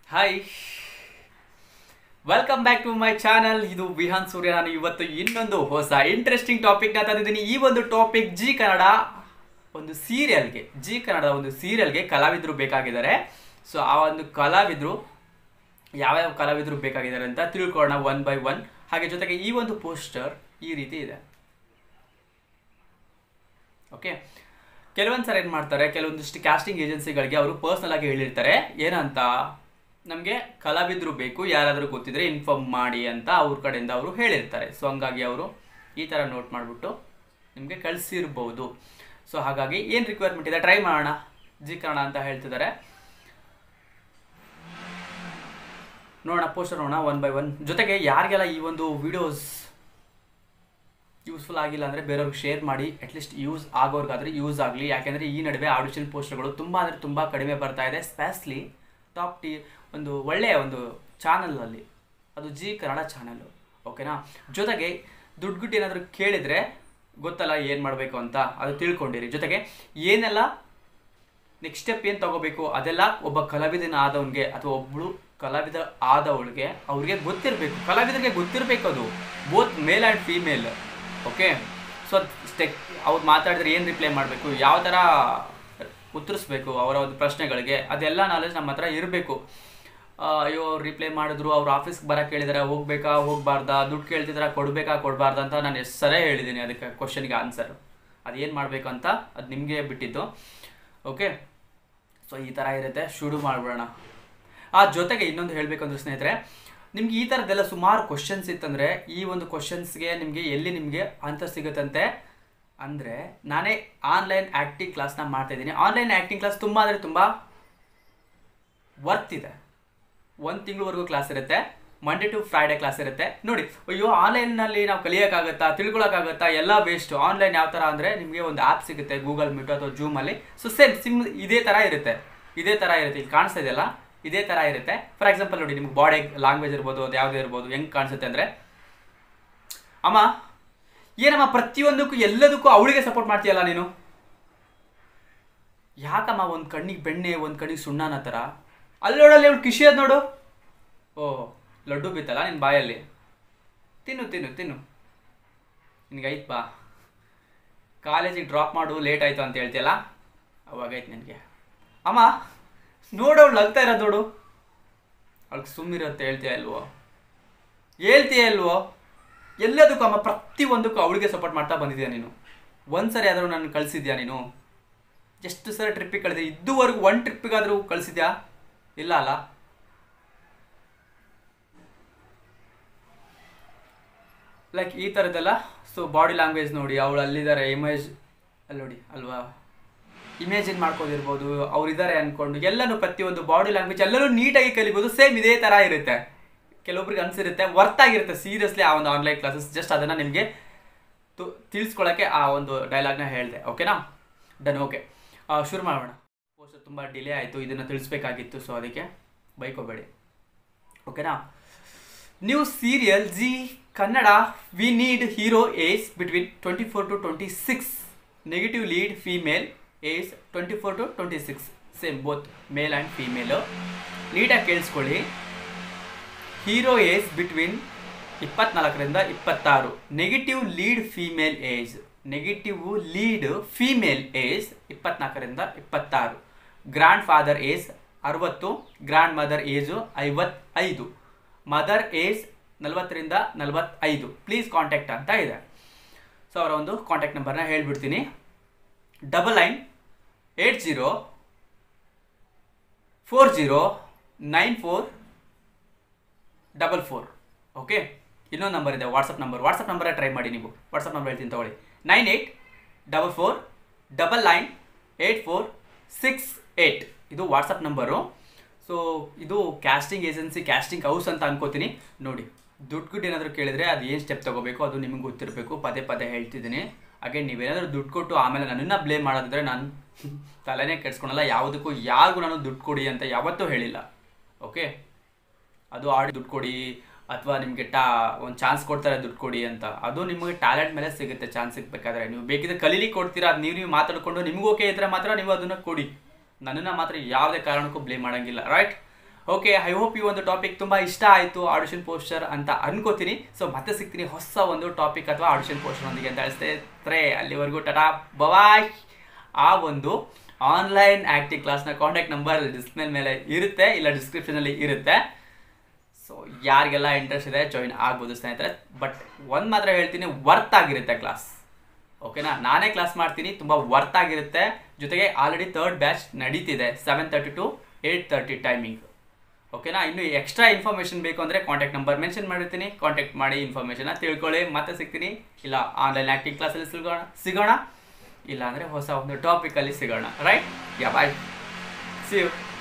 hi welcome back to my channel ಇದು ವಿಹಾನ್ ಸೂರ್ಯ ನಾನು ಇವತ್ತು ಇನ್ನೊಂದು ಹೊಸ ಇಂಟ್ರೆಸ್ಟಿಂಗ್ ಟಾಪಿಕ್ನ ತಂದಿದ್ದೀನಿ ಈ ಒಂದು ಟಾಪಿಕ್ ಜಿ ಕನ್ನಡ ಒಂದು ಸೀರಿಯಲ್ಗೆ ಜಿ ಕನ್ನಡದ ಒಂದು ಸೀರಿಯಲ್ಗೆ ಕಲಾವಿದರು ಬೇಕಾಗಿದ್ದಾರೆ ಸೊ ಆ ಒಂದು ಕಲಾವಿದರು ಯಾವ್ಯಾವ ಕಲಾವಿದರು ಬೇಕಾಗಿದ್ದಾರೆ ಅಂತ ತಿಳ್ಕೊಳ್ಳೋಣ ಒನ್ ಬೈ ಒನ್ ಹಾಗೆ ಜೊತೆಗೆ ಈ ಒಂದು ಪೋಸ್ಟರ್ ಈ ರೀತಿ ಇದೆ ಓಕೆ ಕೆಲವೊಂದು ಸಲ ಏನು ಮಾಡ್ತಾರೆ ಕೆಲವೊಂದಿಷ್ಟು ಕ್ಯಾಸ್ಟಿಂಗ್ ಏಜೆನ್ಸಿಗಳಿಗೆ ಅವರು ಪರ್ಸ್ನಲ್ ಆಗಿ ಹೇಳಿರ್ತಾರೆ ಏನಂತ ನಮಗೆ ಕಲಾವಿದರು ಬೇಕು ಯಾರಾದರೂ ಗೊತ್ತಿದ್ರೆ ಇನ್ಫಾರ್ಮ್ ಮಾಡಿ ಅಂತ ಅವ್ರ ಕಡೆಯಿಂದ ಅವರು ಹೇಳಿರ್ತಾರೆ ಸೊ ಹಂಗಾಗಿ ಅವರು ಈ ಥರ ನೋಟ್ ಮಾಡಿಬಿಟ್ಟು ನಿಮಗೆ ಕಳಿಸಿರ್ಬೋದು ಸೊ ಹಾಗಾಗಿ ಏನು ರಿಕ್ವೈರ್ಮೆಂಟ್ ಇದೆ ಟ್ರೈ ಮಾಡೋಣ ಜಿ ಕನ್ನಡ ಅಂತ ಹೇಳ್ತಿದ್ದಾರೆ ನೋಡೋಣ ಪೋಸ್ಟರ್ ನೋಡೋಣ ಒನ್ ಬೈ ಒನ್ ಜೊತೆಗೆ ಯಾರಿಗೆಲ್ಲ ಈ ಒಂದು ವಿಡಿಯೋಸ್ ಯೂಸ್ಫುಲ್ ಆಗಿಲ್ಲ ಅಂದರೆ ಬೇರೆಯವ್ರಿಗೆ ಶೇರ್ ಮಾಡಿ ಅಟ್ಲೀಸ್ಟ್ ಯೂಸ್ ಆಗೋರ್ಗಾದ್ರೆ ಯೂಸ್ ಆಗಲಿ ಯಾಕೆಂದರೆ ಈ ನಡುವೆ ಆಡಿಷನ್ ಪೋಸ್ಟರ್ಗಳು ತುಂಬ ಅಂದರೆ ತುಂಬ ಕಡಿಮೆ ಬರ್ತಾ ಇದೆ ಸ್ಪೆಷಲಿ ಟಾಪ್ ಟಿ ಒಂದು ಒಳ್ಳೆಯ ಒಂದು ಚಾನಲಲ್ಲಿ ಅದು ಜಿ ಕನ್ನಡ ಚಾನಲ್ಲು ಓಕೆನಾ ಜೊತೆಗೆ ದುಡ್ಡು ಗಿಟ್ಟು ಏನಾದರೂ ಕೇಳಿದರೆ ಗೊತ್ತಲ್ಲ ಏನು ಮಾಡಬೇಕು ಅಂತ ಅದು ತಿಳ್ಕೊಂಡಿರಿ ಜೊತೆಗೆ ಏನೆಲ್ಲ ನೆಕ್ಸ್ಟ್ ಸ್ಟೆಪ್ ಏನು ತಗೋಬೇಕು ಅದೆಲ್ಲ ಒಬ್ಬ ಕಲಾವಿದನ ಆದವನಿಗೆ ಅಥವಾ ಒಬ್ಬಳು ಕಲಾವಿದ ಆದವಳಿಗೆ ಅವ್ರಿಗೆ ಗೊತ್ತಿರಬೇಕು ಕಲಾವಿದರಿಗೆ ಗೊತ್ತಿರಬೇಕು ಅದು both male and female okay so ಸ್ಟೆಕ್ ಅವ್ರು ಮಾತಾಡಿದ್ರೆ ಏನು ರಿಪ್ಲೈ ಮಾಡಬೇಕು ಯಾವ ಥರ ಉತ್ತರಿಸ್ಬೇಕು ಅವರ ಒಂದು ಪ್ರಶ್ನೆಗಳಿಗೆ ಅದೆಲ್ಲ ನಾಲೆಜ್ ನಮ್ಮ ಹತ್ರ ಇರಬೇಕು ಅಯ್ಯೋ ಅವ್ರು ರಿಪ್ಲೈ ಮಾಡಿದ್ರು ಅವ್ರು ಆಫೀಸ್ಗೆ ಬರೋಕೆ ಹೇಳಿದಾರೆ ಹೋಗ್ಬೇಕಾ ಹೋಗ್ಬಾರ್ದಾ ದುಡ್ಡು ಕೇಳ್ತಿದ್ರ ಕೊಡಬೇಕಾ ಕೊಡಬಾರ್ದಾ ಅಂತ ನಾನು ಎಷ್ಟು ಸರಿ ಹೇಳಿದ್ದೀನಿ ಅದಕ್ಕೆ ಕ್ವಶನ್ಗೆ ಆನ್ಸರ್ ಅದೇನು ಮಾಡಬೇಕು ಅಂತ ಅದು ನಿಮಗೆ ಬಿಟ್ಟಿದ್ದು ಓಕೆ ಸೊ ಈ ಥರ ಇರುತ್ತೆ ಶುರು ಮಾಡಿಬಿಡೋಣ ಆ ಜೊತೆಗೆ ಇನ್ನೊಂದು ಹೇಳಬೇಕಂದ್ರೆ ಸ್ನೇಹಿತರೆ ನಿಮ್ಗೆ ಈ ಥರದ್ದೆಲ್ಲ ಸುಮಾರು ಕ್ವಶನ್ಸ್ ಇತ್ತಂದರೆ ಈ ಒಂದು ಕ್ವಶನ್ಸ್ಗೆ ನಿಮಗೆ ಎಲ್ಲಿ ನಿಮಗೆ ಆನ್ಸರ್ ಸಿಗುತ್ತಂತೆ ಅಂದರೆ ನಾನೇ ಆನ್ಲೈನ್ ಆ್ಯಕ್ಟಿಂಗ್ ಕ್ಲಾಸ್ನ ಮಾಡ್ತಾಯಿದ್ದೀನಿ ಆನ್ಲೈನ್ ಆ್ಯಕ್ಟಿಂಗ್ ಕ್ಲಾಸ್ ತುಂಬ ಅಂದರೆ ತುಂಬ ವರ್ತ್ ಇದೆ ಒಂದು ತಿಂಗಳವರೆಗೂ ಕ್ಲಾಸ್ ಇರುತ್ತೆ ಮಂಡೇ ಟು ಫ್ರೈಡೆ ಕ್ಲಾಸ್ ಇರುತ್ತೆ ನೋಡಿ ಅಯ್ಯೋ ಆನ್ಲೈನಲ್ಲಿ ನಾವು ಕಲಿಯೋಕ್ಕಾಗತ್ತಾ ತಿಳ್ಕೊಳಕ್ಕಾಗತ್ತಾ ಎಲ್ಲ ವೇಸ್ಟ್ ಆನ್ಲೈನ್ ಯಾವ ಥರ ಅಂದರೆ ನಿಮಗೆ ಒಂದು ಆ್ಯಪ್ ಸಿಗುತ್ತೆ ಗೂಗಲ್ ಮೀಟು ಅಥವಾ ಜೂಮಲ್ಲಿ ಸೊ ಸೇಮ್ ಸಿಮ್ ಇದೇ ಥರ ಇರುತ್ತೆ ಇದೇ ಥರ ಇರುತ್ತೆ ಇಲ್ಲಿ ಕಾಣಿಸ್ತಾ ಇದೆಯಲ್ಲ ಇದೇ ಥರ ಇರುತ್ತೆ ಫಾರ್ ಎಕ್ಸಾಂಪಲ್ ನೋಡಿ ನಿಮ್ಗೆ ಬಾಡಿ ಲ್ಯಾಂಗ್ವೇಜ್ ಇರ್ಬೋದು ಅದು ಯಾವುದೇ ಇರ್ಬೋದು ಹೆಂಗೆ ಕಾಣಿಸುತ್ತೆ ಅಂದರೆ ಅಮ್ಮ ಏನಮ್ಮ ಪ್ರತಿಯೊಂದಕ್ಕೂ ಎಲ್ಲದಕ್ಕೂ ಅವಳಿಗೆ ಸಪೋರ್ಟ್ ಮಾಡ್ತೀಯಲ್ಲ ನೀನು ಯಾಕಮ್ಮ ಒಂದು ಕಣ್ಣಿಗೆ ಬೆಣ್ಣೆ ಒಂದು ಕಣ್ಣಿಗೆ ಸುಣ್ಣನ ಥರ ಅಲ್ಲಿ ನೋಡಲ್ಲಿ ಅವಳು ಕಿಶಿ ಅದ್ ನೋಡು ಓ ಲಡ್ಡು ಬಿತ್ತಲ್ಲ ನಿನ್ನ ಬಾಯಲ್ಲಿ ತಿನ್ನು ತಿನ್ನು ತಿನ್ನು ನಿನಗೆ ಐತ್ ಬಾ ಕಾಲೇಜಿಗೆ ಡ್ರಾಪ್ ಮಾಡು ಲೇಟ್ ಆಯಿತು ಅಂತ ಹೇಳ್ತೀಯಲ್ಲ ಅವಾಗೈತೆ ನಿನಗೆ ಅಮ್ಮ ನೋಡು ಅವಳು ನಗ್ತಾ ಇರೋದು ನೋಡು ಅವಳಿಗೆ ಸುಮ್ಮಿರುತ್ತೆ ಹೇಳ್ತೀಯ ಅಲ್ವೋ ಹೇಳ್ತೀಯ ಅಲ್ವೋ ಎಲ್ಲದಕ್ಕೂ ಅಮ್ಮ ಪ್ರತಿಯೊಂದಕ್ಕೂ ಅವಳಿಗೆ ಸಪೋರ್ಟ್ ಮಾಡ್ತಾ ಬಂದಿದ್ಯಾ ನೀನು ಒಂದು ಸರಿ ಆದರೂ ನಾನು ಕಳಿಸಿದ್ಯಾ ನೀನು ಎಷ್ಟು ಸರಿ ಟ್ರಿಪ್ಪಿಗೆ ಕಳಿದೆ ಇದುವರೆಗೂ ಒಂದು ಟ್ರಿಪ್ಪಿಗಾದರೂ ಕಳಿಸಿದ್ಯಾ ಇಲ್ಲ ಅಲ್ಲ ಲೈಕ್ ಈ ಥರದ್ದೆಲ್ಲ ಸೊ ಬಾಡಿ ಲ್ಯಾಂಗ್ವೇಜ್ ನೋಡಿ ಅವಳು ಅಲ್ಲಿದ್ದಾರೆ ಇಮೇಜ್ ಅಲ್ಲಿ ನೋಡಿ ಅಲ್ವಾ ಇಮೇಜಿನ್ ಮಾಡ್ಕೊಂಡಿರ್ಬೋದು ಅವ್ರು ಇದ್ದಾರೆ ಅಂದ್ಕೊಂಡು ಎಲ್ಲನೂ ಪ್ರತಿಯೊಂದು ಬಾಡಿ ಲ್ಯಾಂಗ್ವೇಜ್ ಎಲ್ಲನೂ ನೀಟಾಗಿ ಕಲಿಬೋದು ಸೇಮ್ ಇದೇ ಥರ ಇರುತ್ತೆ ಕೆಲವೊಬ್ರಿಗೆ ಅನಿಸಿರುತ್ತೆ ವರ್ತ್ ಆಗಿರುತ್ತೆ ಸೀರಿಯಸ್ಲಿ ಆ ಒಂದು ಆನ್ಲೈನ್ ಕ್ಲಾಸಸ್ ಜಸ್ಟ್ ಅದನ್ನು ನಿಮಗೆ ತು ತಿಳಿಸ್ಕೊಳ್ಳೋಕ್ಕೆ ಆ ಒಂದು ಡೈಲಾಗ್ನ ಹೇಳಿದೆ ಓಕೆನಾ ಡನ್ ಓಕೆ ಶುರು ಮಾಡೋಣ ಪೋಸ್ಟರ್ ತುಂಬ ಡಿಲೇ ಆಯಿತು ಇದನ್ನು ತಿಳಿಸ್ಬೇಕಾಗಿತ್ತು ಸೊ ಅದಕ್ಕೆ ಬೈಕೋಬೇಡಿ ಓಕೆನಾ new serial Zee Kannada we need hero age between twenty four to twenty six negative lead female age twenty four to twenty six same both male and female ನೀಟಾಗಿ ಕೇಳಿಸ್ಕೊಳ್ಳಿ ಹೀರೋ ಏಜ್ ಬಿಟ್ವೀನ್ ಇಪ್ಪತ್ನಾಲ್ಕರಿಂದ ಇಪ್ಪತ್ತಾರು negative lead female age negative lead female age ಇಪ್ಪತ್ನಾಲ್ಕರಿಂದ ಇಪ್ಪತ್ತಾರು grandfather age ಅರವತ್ತು grandmother age ಐವತ್ತೈದು mother age ನಲವತ್ತರಿಂದ ನಲವತ್ತೈದು ಪ್ಲೀಸ್ ಕಾಂಟ್ಯಾಕ್ಟ್ ಅಂತ ಇದೆ ಸೊ ಅವರ ಒಂದು ಕಾಂಟ್ಯಾಕ್ಟ್ ನಂಬರ್ನ ಹೇಳ್ಬಿಡ್ತೀನಿ double nine eight zero four zero nine four double four okay ಇನ್ನೊಂದು ನಂಬರ್ ಇದೆ ವಾಟ್ಸಪ್ ನಂಬರ್ ವಾಟ್ಸಪ್ ನಂಬರೇ ಟ್ರೈ ಮಾಡಿ ನೀವು ವಾಟ್ಸಪ್ ನಂಬರ್ ಹೇಳ್ತೀನಿ ತಗೊಳ್ಳಿ nine eight double four double nine eight four six eight ಇದು ವಾಟ್ಸಪ್ ನಂಬರು ಸೊ ಇದು casting agency casting house ಅಂತ ಅನ್ಕೋತೀನಿ ನೋಡಿ ದುಡ್ಡು ದುಡ್ಡು ಏನಾದರೂ ಕೇಳಿದರೆ ಅದು ಏನು ಸ್ಟೆಪ್ ತೊಗೋಬೇಕು ಅದು ನಿಮಗೆ ಗೊತ್ತಿರಬೇಕು ಪದೇ ಪದೇ ಹೇಳ್ತಿದ್ದೀನಿ ಹಾಗೆ ನೀವೇನಾದರೂ ದುಡ್ಡು ಕೊಟ್ಟು ಆಮೇಲೆ ನನ್ನನ್ನು ಬ್ಲೇಮ್ ಮಾಡೋದಿದ್ರೆ ನಾನು ತಲೆನೇ ಕೆಡ್ಸ್ಕೊಳಲ್ಲ ಯಾವುದಕ್ಕೂ ಯಾರಿಗೂ ನಾನು ದುಡ್ಡು ಕೊಡಿ ಅಂತ ಯಾವತ್ತೂ ಹೇಳಿಲ್ಲ ಓಕೆ ಅದು ಆಡಿ ದುಡ್ಡು ಕೊಡಿ ಅಥವಾ ನಿಮಗೆ ಟಾ ಒಂದು ಚಾನ್ಸ್ ಕೊಡ್ತಾರೆ ದುಡ್ಡು ಕೊಡಿ ಅಂತ ಅದು ನಿಮಗೆ ಟ್ಯಾಲೆಂಟ್ ಮೇಲೆ ಸಿಗುತ್ತೆ ಚಾನ್ಸ್ ಸಿಗಬೇಕಾದ್ರೆ ನೀವು ಬೇಕಿದ್ರೆ ಕಲೀಲಿಕ್ಕೆ ಕೊಡ್ತೀರಾ ಅದು ನೀವು ನೀವು ಮಾತಾಡ್ಕೊಂಡು ನಿಮ್ಗೆ ಓಕೆ ಇದ್ರೆ ಮಾತ್ರ ನೀವು ಅದನ್ನು ಕೊಡಿ ನನ್ನನ್ನು ಮಾತ್ರ ಯಾವುದೇ ಕಾರಣಕ್ಕೂ ಬ್ಲೇಮ್ ಮಾಡೋಂಗಿಲ್ಲ ರೈಟ್ ಓಕೆ ಐ ಹೋಪ್ ಈ ಒಂದು ಟಾಪಿಕ್ ತುಂಬ ಇಷ್ಟ ಆಯಿತು ಆಡಿಷನ್ ಪೋಸ್ಟರ್ ಅಂತ ಅನ್ಕೋತೀನಿ ಸೊ ಮತ್ತೆ ಸಿಗ್ತೀನಿ ಹೊಸ ಒಂದು ಟಾಪಿಕ್ ಅಥವಾ ಆಡಿಷನ್ ಪೋಸ್ಟರ್ ಒಂದಿಗೆ ಅಂತ ಹೇಳ್ತೇವೆ ಅಲ್ಲಿವರೆಗೂ ಟಟಾ ಬವಾಯ್ ಆ ಒಂದು ಆನ್ಲೈನ್ ಆ್ಯಕ್ಟಿಂಗ್ ಕ್ಲಾಸ್ನ ಕಾಂಟ್ಯಾಕ್ಟ್ ನಂಬರ್ ಡಿಸ್ಪ್ಲೇ ಮೇಲೆ ಇರುತ್ತೆ ಇಲ್ಲ ಡಿಸ್ಕ್ರಿಪ್ಷನಲ್ಲಿ ಇರುತ್ತೆ ಸೊ ಯಾರಿಗೆಲ್ಲ ಇಂಟ್ರೆಸ್ಟ್ ಇದೆ ಜಾಯಿನ್ ಆಗ್ಬೋದು ಸ್ನೇಹಿತರೆ ಬಟ್ ಒಂದು ಮಾತ್ರ ಹೇಳ್ತೀನಿ ವರ್ತ್ ಆಗಿರುತ್ತೆ ಕ್ಲಾಸ್ ಓಕೆನಾ ನಾನೇ ಕ್ಲಾಸ್ ಮಾಡ್ತೀನಿ ತುಂಬ ವರ್ತ್ ಆಗಿರುತ್ತೆ ಜೊತೆಗೆ ಆಲ್ರೆಡಿ ತರ್ಡ್ ಬ್ಯಾಚ್ ನಡೀತಿದೆ seven thirty to eight thirty timing ಓಕೆನಾ ಇನ್ನು ಎಕ್ಸ್ಟ್ರಾ ಇನ್ಫಾರ್ಮೇಷನ್ ಬೇಕು ಅಂದರೆ ಕಾಂಟ್ಯಾಕ್ಟ್ ನಂಬರ್ ಮೆನ್ಷನ್ ಮಾಡಿರ್ತೀನಿ ಕಾಂಟ್ಯಾಕ್ಟ್ ಮಾಡಿ ಇನ್ಫಾರ್ಮೇಷನ್ನ ತಿಳ್ಕೊಳ್ಳಿ ಮತ್ತೆ ಸಿಗ್ತೀನಿ ಇಲ್ಲ ಆನ್ಲೈನ್ ಆ್ಯಕ್ಟಿಂಗ್ ಕ್ಲಾಸಲ್ಲಿ ಸಿಗೋಣ ಸಿಗೋಣ ಇಲ್ಲ ಅಂದರೆ ಹೊಸ ಒಂದು ಟಾಪಿಕಲ್ಲಿ ಸಿಗೋಣ right yeah bye see you